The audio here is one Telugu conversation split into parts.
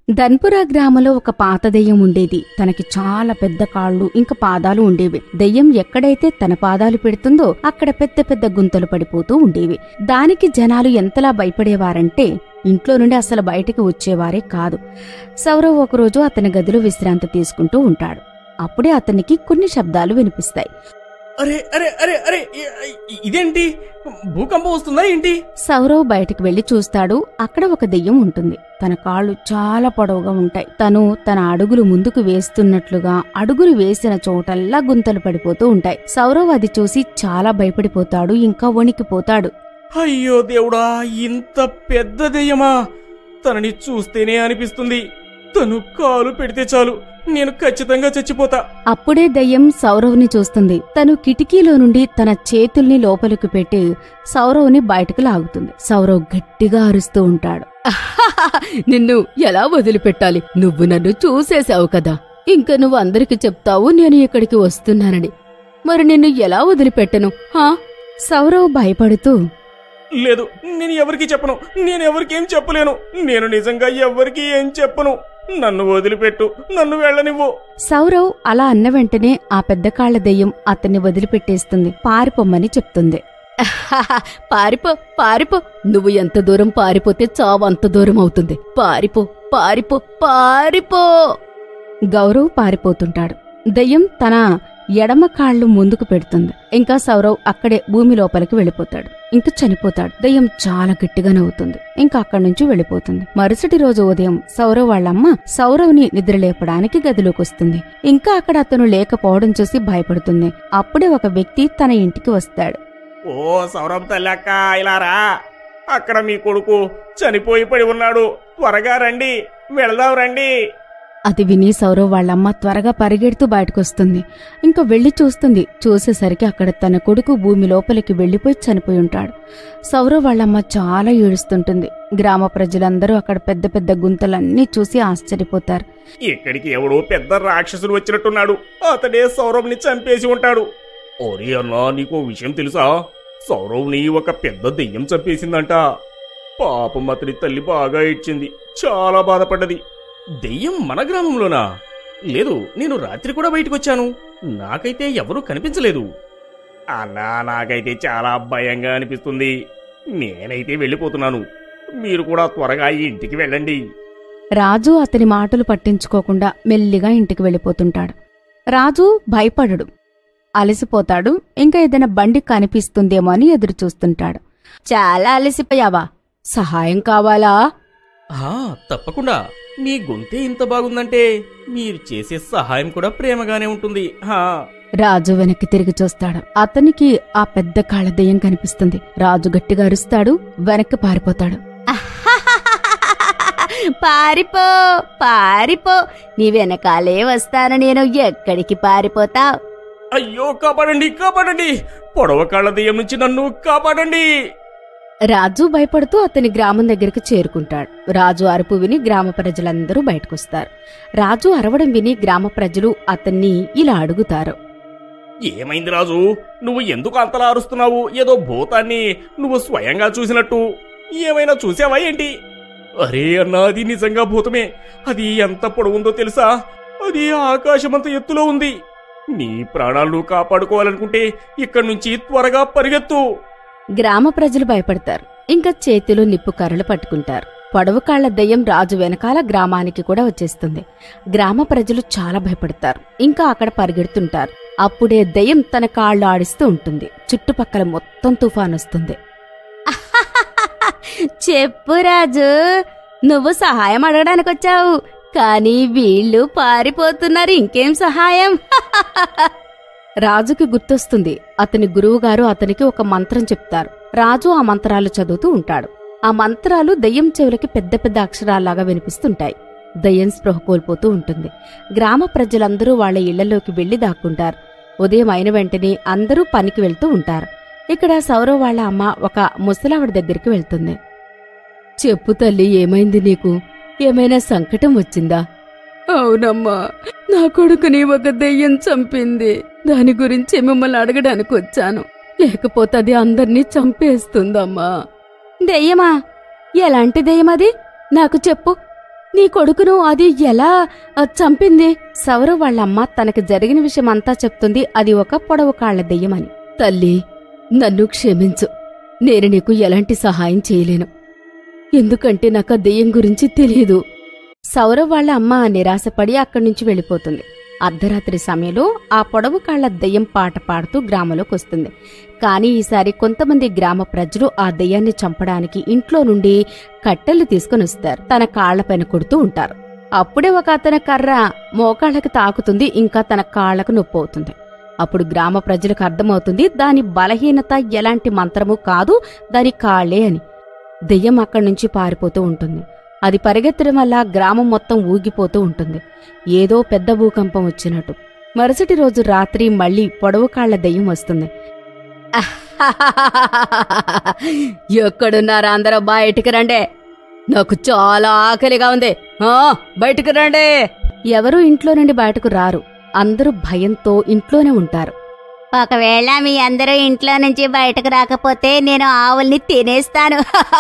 ధన్పురా గ్రామంలో ఒక పాత దెయ్యం ఉండేది తనకి చాలా పెద్ద కాళ్ళు ఇంకా పాదాలు ఉండేవి దెయ్యం ఎక్కడైతే తన పాదాలు పెడుతుందో అక్కడ పెద్ద పెద్ద గుంతలు పడిపోతూ ఉండేవి దానికి జనాలు ఎంతలా భయపడేవారంటే ఇంట్లో నుండి అసలు బయటికి వచ్చేవారే కాదు సౌరవ్ ఒకరోజు అతని గదిలో విశ్రాంతి తీసుకుంటూ ఉంటాడు అప్పుడే అతనికి కొన్ని శబ్దాలు వినిపిస్తాయి అరే అరే అరే అరే ఇ- ఇ- ఇదేంటి భూకంపం వస్తుందా ఏంటి సౌరవ్ బయటికి వెళ్లి చూస్తాడు అక్కడ ఒక దెయ్యం ఉంటుంది తన కాళ్ళు చాలా పొడవుగా ఉంటాయి తను తన అడుగులు ముందుకు వేస్తున్నట్లుగా అడుగులు వేసిన చోటల్లా గుంతలు పడిపోతూ ఉంటాయి సౌరవ్ అది చూసి చాలా భయపడిపోతాడు ఇంకా వణికిపోతాడు అయ్యో దేవుడా ఇంత పెద్ద దెయ్యమా తనని చూస్తేనే అనిపిస్తుంది తను కాలు పెడితే చాలు నేను ఖచ్చితంగా చచ్చిపోతా అప్పుడే దయ్యం సౌరవ్ని చూస్తుంది తను కిటికీలో నుండి తన చేతుల్ని లోపలికి పెట్టి సౌరవ్ని బయటకు లాగుతుంది సౌరవ్ గట్టిగా అరుస్తూ ఉంటాడు నిన్ను ఎలా వదిలిపెట్టాలి నువ్వు నన్ను చూసేశావు కదా ఇంకా నువ్వు అందరికి చెప్తావు నేను ఇక్కడికి వస్తున్నానని మరి నిన్ను ఎలా వదిలిపెట్టను హా సౌరవ్ భయపడుతూ లేదు నేను ఎవరికి చెప్పను నేను ఎవరికేం చెప్పలేను నేను నిజంగా ఎవరికి ఏం చెప్పను నన్ను వదిలిపెట్టు నన్ను వెళ్ళనివ్వు సౌరవ్ అలా అన్న వెంటనే ఆ పెద్ద కాళ్ల దెయ్యం అతన్ని వదిలిపెట్టేస్తుంది పారిపోమ్మని చెప్తుంది పారిపో పారిపో నువ్వు ఎంత దూరం పారిపోతే చావు అంత దూరం అవుతుంది పారిపో పారిపో పారిపో గౌరవ్ పారిపోతుంటాడు దయ్యం తన ఎడమ కాళ్ళు ముందుకు పెడుతుంది ఇంకా సౌరవ్ అక్కడే భూమి లోపలికి వెళ్ళిపోతాడు ఇంకా చనిపోతాడు దయ్యం చాలా గట్టిగా నవ్వుతుంది ఇంకా అక్కడి నుంచి వెళ్ళిపోతుంది మరుసటి రోజు ఉదయం సౌరవ్ వాళ్ళమ్మ సౌరవ్ని నిద్రలేపడానికి గదిలోకి వస్తుంది ఇంకా అక్కడ అతను లేకపోవడం చూసి భయపడుతుంది అప్పుడే ఒక వ్యక్తి తన ఇంటికి వస్తాడు ఓ సౌరభ్ తల్లక్క ఇలా రా అక్కడ మీ కొడుకు చనిపోయి పడి ఉన్నాడు త్వరగా రండి వెళదాం రండి అది విని సౌరవ్ వాళ్ళమ్మ త్వరగా పరిగెడుతూ బయటకొస్తుంది ఇంకా వెళ్లి చూస్తుంది చూసేసరికి అక్కడ తన కొడుకు భూమి లోపలికి వెళ్లిపోయి చనిపోయి ఉంటాడు సౌరవ్ వాళ్ళమ్మ చాలా ఏడుస్తుంటుంది గ్రామ ప్రజలందరూ అక్కడ పెద్ద పెద్ద గుంతలన్నీ చూసి ఆశ్చర్యపోతారు ఇక్కడికి ఎవడో పెద్ద రాక్షసుడు వచ్చినట్టున్నాడు అతడే సౌరవ్ని చంపేసి ఉంటాడు ఓరి అన్నా నీకు విషయం తెలుసా సౌరవ్ని ఒక పెద్ద దెయ్యం చంపేసిందంట పాపం అతని తల్లి బాగా ఏడ్చింది చాలా బాధపడ్డది దెయ్యం మన గ్రామంలోనా లేదు నేను రాత్రి కూడా బయటకు వచ్చాను నాకైతే ఎవరూ కనిపించలేదు అన్నా నాకైతే చాలా భయంగా అనిపిస్తుంది నేనైతే వెళ్ళిపోతున్నాను మీరు కూడా త్వరగా ఈ ఇంటికి వెళ్ళండి రాజు అతని మాటలు పట్టించుకోకుండా మెల్లిగా ఇంటికి వెళ్ళిపోతుంటాడు రాజు భయపడడు అలసిపోతాడు ఇంకా ఏదైనా బండి కనిపిస్తుందేమో అని ఎదురు చూస్తుంటాడు చాలా అలసిపోయావా సహాయం కావాలా ఆ, తప్పకుండా మీ గొంతే ఇంత బాగుందంటే మీరు చేసే సహాయం కూడా ప్రేమగానే ఉంటుంది హా రాజు వెనక్కి తిరిగి చూస్తాడు అతనికి ఆ పెద్ద కాళ్ళ దెయ్యం కనిపిస్తుంది రాజు గట్టిగా అరుస్తాడు వెనక్కి పారిపోతాడు పారిపో పారిపో నీ వెనకాలే వస్తాను నేను ఎక్కడికి పారిపోతావు అయ్యో కాపాడండి కాపాడండి పొడవ కాళ్ళ దెయ్యం నుంచి నన్ను కాపాడండి రాజు భయపడుతూ అతని గ్రామం దగ్గరికి చేరుకుంటాడు రాజు అరుపు విని గ్రామ ప్రజలందరూ బయటకొస్తారు రాజు అరవడం విని గ్రామ ప్రజలు అతన్ని ఇలా అడుగుతారు ఏమైంది రాజు నువ్వు ఎందుకు అంతలా అరుస్తున్నావు ఏదో భూతాన్ని నువ్వు స్వయంగా చూసినట్టు ఏమైనా చూసావా ఏంటి అరే అన్నా అది నిజంగా భూతమే అది ఎంత పొడవుందో తెలుసా అది ఆకాశమంత ఎత్తులో ఉంది నీ ప్రాణాలను కాపాడుకోవాలనుకుంటే ఇక్కడి నుంచి త్వరగా పరిగెత్తు గ్రామ ప్రజలు భయపడతారు ఇంకా చేతిలో నిప్పు కర్రలు పట్టుకుంటారు పొడవు కాళ్ల దెయ్యం రాజు వెనకాల గ్రామానికి కూడా వచ్చేస్తుంది గ్రామ ప్రజలు చాలా భయపడతారు ఇంకా అక్కడ పరిగెడుతుంటారు అప్పుడే దెయ్యం తన కాళ్ళు ఆడిస్తూ ఉంటుంది చుట్టుపక్కల మొత్తం తుఫాన్ వస్తుంది చెప్పు రాజు నువ్వు సహాయం అడగడానికి వచ్చావు కానీ వీళ్ళు పారిపోతున్నారు ఇంకేం సహాయం రాజుకి గుర్తొస్తుంది అతని గురువుగారు అతనికి ఒక మంత్రం చెప్తారు రాజు ఆ మంత్రాలు చదువుతూ ఉంటాడు ఆ మంత్రాలు దయ్యం చెవులకి పెద్ద పెద్ద అక్షరాల్లాగా వినిపిస్తుంటాయి దయ్యం స్పృహ కోల్పోతూ ఉంటుంది గ్రామ ప్రజలందరూ వాళ్ళ ఇళ్లలోకి వెళ్లి దాక్కుంటారు ఉదయం అయిన వెంటనే అందరూ పనికి వెళ్తూ ఉంటారు ఇక్కడ సౌరవ్ వాళ్ళ అమ్మ ఒక ముసలావిడ దగ్గరికి వెళ్తుంది చెప్పు తల్లి ఏమైంది నీకు ఏమైనా సంకటం వచ్చిందా అవునమ్మా నా కొడుకుని ఒక దెయ్యం చంపింది దాని గురించి మిమ్మల్ని అడగడానికి వచ్చాను లేకపోతే అది అందర్నీ చంపేస్తుందమ్మా దెయ్యమా ఎలాంటి దెయ్యం అది నాకు చెప్పు నీ కొడుకును అది ఎలా ఆ, చంపింది సౌరవ్ వాళ్ళమ్మ తనకు జరిగిన విషయం అంతా చెప్తుంది అది ఒక పొడవు కాళ్ల దెయ్యమని తల్లి నన్ను క్షమించు నేను నీకు ఎలాంటి సహాయం చేయలేను ఎందుకంటే నాకు ఆ దెయ్యం గురించి తెలియదు సౌరవ్ వాళ్ళ అమ్మ నిరాశపడి అక్కడి నుంచి వెళ్ళిపోతుంది అర్ధరాత్రి సమయంలో ఆ పొడవు కాళ్ల దెయ్యం పాట పాడుతూ గ్రామంలోకి వస్తుంది కానీ ఈసారి కొంతమంది గ్రామ ప్రజలు ఆ దెయ్యాన్ని చంపడానికి ఇంట్లో నుండి కట్టెలు తీసుకుని వస్తారు తన కాళ్లపైన కొడుతూ ఉంటారు అప్పుడే ఒక అతని కర్ర మోకాళ్ళకి తాకుతుంది ఇంకా తన కాళ్లకు నొప్పి అవుతుంది అప్పుడు గ్రామ ప్రజలకు అర్థమవుతుంది దాని బలహీనత ఎలాంటి మంత్రము కాదు దాని కాళ్లే అని దెయ్యం అక్కడి నుంచి పారిపోతూ ఉంటుంది అది పరిగెత్తడం వల్ల గ్రామం మొత్తం ఊగిపోతూ ఉంటుంది ఏదో పెద్ద భూకంపం వచ్చినట్టు మరుసటి రోజు రాత్రి మళ్ళీ పొడవు కాళ్ల దెయ్యం వస్తుంది ఎక్కడున్నారా అందరూ బయటికి రండి నాకు చాలా ఆకలిగా ఉంది ఆ బయటికి రండి ఎవరు ఇంట్లో నుండి బయటకు రారు అందరూ భయంతో ఇంట్లోనే ఉంటారు ఒకవేళ మీ అందరూ ఇంట్లో నుంచి బయటకు రాకపోతే నేను ఆవుల్ని తినేస్తాను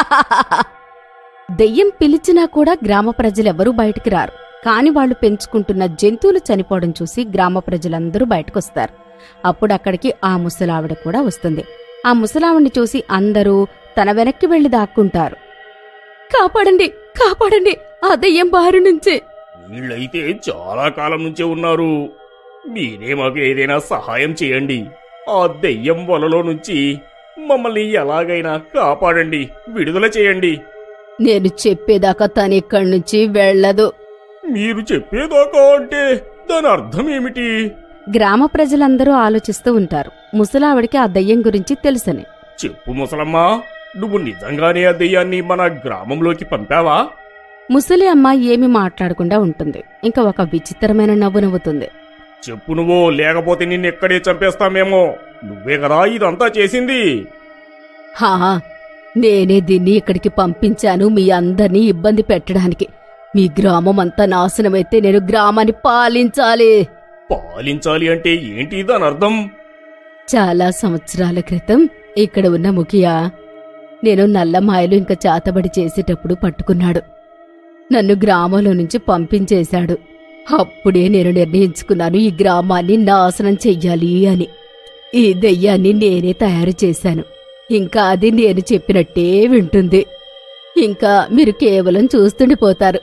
దెయ్యం పిలిచినా కూడా గ్రామ ప్రజలెవరూ బయటికి రారు కాని వాళ్ళు పెంచుకుంటున్న జంతువులు చనిపోవడం చూసి గ్రామ ప్రజలందరూ బయటకొస్తారు అప్పుడు అక్కడికి ఆ ముసలావిడ కూడా వస్తుంది ఆ ముసలావిడ్ని చూసి అందరూ తన వెనక్కి వెళ్లి దాక్కుంటారు కాపాడండి కాపాడండి ఆ దెయ్యం బారి నుంచి వీళ్ళైతే చాలా కాలం నుంచే ఉన్నారు మీరే మాకు ఏదైనా సహాయం చేయండి ఆ దెయ్యం వలలో నుంచి మమ్మల్ని ఎలాగైనా కాపాడండి విడుదల చేయండి నేను చెప్పేదాకా తను ఇక్కడి నుంచి వెళ్ళదు మీరు చెప్పేదాకా అంటే దాని అర్థం ఏమిటి గ్రామ ప్రజలందరూ ఆలోచిస్తూ ఉంటారు ముసలావిడికి ఆ దెయ్యం గురించి తెలుసని చెప్పు ముసలమ్మా నువ్వు నిజంగానే ఆ దెయ్యాన్ని మన గ్రామంలోకి పంపావా ముసలి అమ్మ ఏమి మాట్లాడకుండా ఉంటుంది ఇంకా ఒక విచిత్రమైన నవ్వు నవ్వుతుంది చెప్పు నువ్వు లేకపోతే నిన్నెక్కడే చంపేస్తామేమో నువ్వే కదా ఇదంతా చేసింది హా నేనే దీన్ని ఇక్కడికి పంపించాను మీ అందరినీ ఇబ్బంది పెట్టడానికి మీ గ్రామం అంతా నాశనమైతే నేను గ్రామాన్ని పాలించాలి పాలించాలి అంటే ఏంటి దాని అర్థం చాలా సంవత్సరాల క్రితం ఇక్కడ ఉన్న ముఖియా నేను నల్లమాయలు ఇంకా చాతబడి చేసేటప్పుడు పట్టుకున్నాడు నన్ను గ్రామంలో నుంచి పంపించేశాడు అప్పుడే నేను నిర్ణయించుకున్నాను ఈ గ్రామాన్ని నాశనం చెయ్యాలి అని ఈ దెయ్యాన్ని నేనే తయారు చేశాను ఇంకా అది నేను చెప్పినట్టే వింటుంది ఇంకా మీరు కేవలం చూస్తుండిపోతారు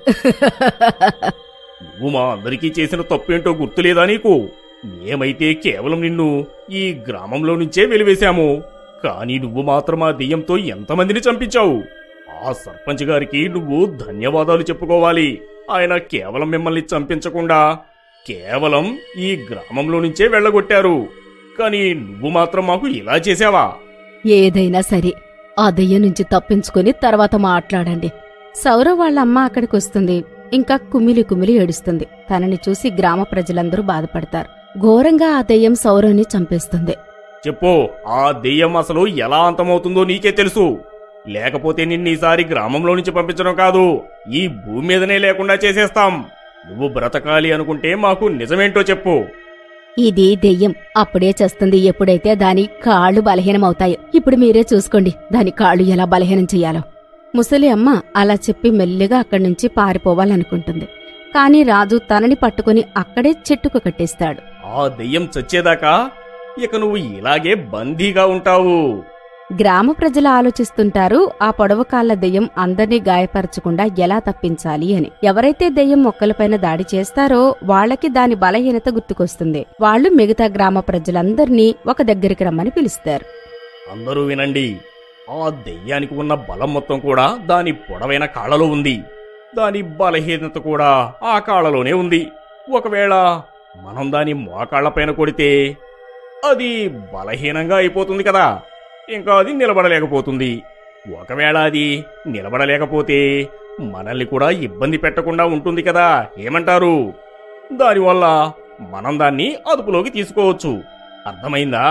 నువ్వు మా అందరికీ చేసిన తప్పేంటో గుర్తులేదా నీకు మేమైతే కేవలం నిన్ను ఈ గ్రామంలో నుంచే వెలివేశాము కానీ నువ్వు మాత్రం ఆ దెయ్యంతో ఎంతమందిని చంపించావు ఆ సర్పంచ్ గారికి నువ్వు ధన్యవాదాలు చెప్పుకోవాలి ఆయన కేవలం మిమ్మల్ని చంపించకుండా కేవలం ఈ గ్రామంలో నుంచే వెళ్ళగొట్టారు కానీ నువ్వు మాత్రం మాకు ఇలా చేశావా ఏదైనా సరే ఆ దెయ్యం నుంచి తప్పించుకొని తర్వాత మాట్లాడండి సౌరవ్ వాళ్ళ అమ్మ అక్కడికి వస్తుంది ఇంకా కుమిలి కుమిలి ఏడుస్తుంది తనని చూసి గ్రామ ప్రజలందరూ బాధపడతారు ఘోరంగా ఆ దెయ్యం సౌరవ్ని చంపేస్తుంది చెప్పు ఆ దెయ్యం అసలు ఎలా అంతమవుతుందో నీకే తెలుసు లేకపోతే నిన్ను ఈసారి గ్రామంలో నుంచి పంపించడం కాదు ఈ భూమి మీదనే లేకుండా చేసేస్తాం నువ్వు బ్రతకాలి అనుకుంటే మాకు నిజమేంటో చెప్పు ఇది దెయ్యం అప్పుడే చేస్తుంది ఎప్పుడైతే దాని కాళ్ళు బలహీనమవుతాయో ఇప్పుడు మీరే చూసుకోండి దాని కాళ్ళు ఎలా బలహీనం చెయ్యాలో ముసలి అమ్మ అలా చెప్పి మెల్లిగా అక్కడి నుంచి పారిపోవాలనుకుంటుంది కాని రాజు తనని పట్టుకుని అక్కడే చెట్టుకు కట్టేస్తాడు ఆ దెయ్యం చచ్చేదాకా ఇక నువ్వు ఇలాగే బందీగా ఉంటావు గ్రామ ప్రజలు ఆలోచిస్తుంటారు ఆ పొడవు కాళ్ల దెయ్యం అందర్నీ గాయపరచకుండా ఎలా తప్పించాలి అని ఎవరైతే దెయ్యం మొక్కలపైన దాడి చేస్తారో వాళ్ళకి దాని బలహీనత గుర్తుకొస్తుంది వాళ్ళు మిగతా గ్రామ ప్రజలందర్నీ ఒక దగ్గరికి రమ్మని పిలుస్తారు అందరూ వినండి ఆ దెయ్యానికి ఉన్న బలం మొత్తం కూడా దాని పొడవైన కాళ్ళలో ఉంది దాని బలహీనత కూడా ఆ కాళ్ళలోనే ఉంది ఒకవేళ మనం దాని మోకాళ్లపైన కొడితే అది బలహీనంగా అయిపోతుంది కదా ఇంకా అది నిలబడలేకపోతుంది ఒకవేళ అది నిలబడలేకపోతే మనల్ని కూడా ఇబ్బంది పెట్టకుండా ఉంటుంది కదా ఏమంటారు దానివల్ల మనం దాన్ని అదుపులోకి తీసుకోవచ్చు అర్థమైందా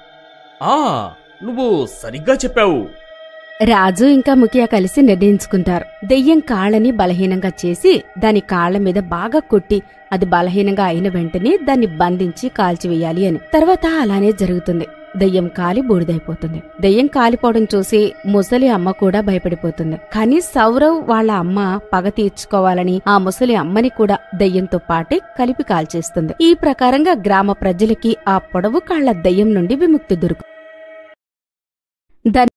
ఆ నువ్వు సరిగ్గా చెప్పావు రాజు ఇంకా ముఖియా కలిసి నిర్ణయించుకుంటారు దెయ్యం కాళ్ళని బలహీనంగా చేసి దాని కాళ్ల మీద బాగా కొట్టి అది బలహీనంగా అయిన వెంటనే దాన్ని బంధించి కాల్చివేయాలి అని తర్వాత అలానే జరుగుతుంది దెయ్యం కాలి బూడిదైపోతుంది దెయ్యం కాలిపోవడం చూసి ముసలి అమ్మ కూడా భయపడిపోతుంది కానీ సౌరవ్ వాళ్ళ అమ్మ పగ తీర్చుకోవాలని ఆ ముసలి అమ్మని కూడా దెయ్యంతో పాటే కలిపి కాల్చేస్తుంది ఈ ప్రకారంగా గ్రామ ప్రజలకి ఆ పొడవు కాళ్ల దెయ్యం నుండి విముక్తి దొరుకుతుంది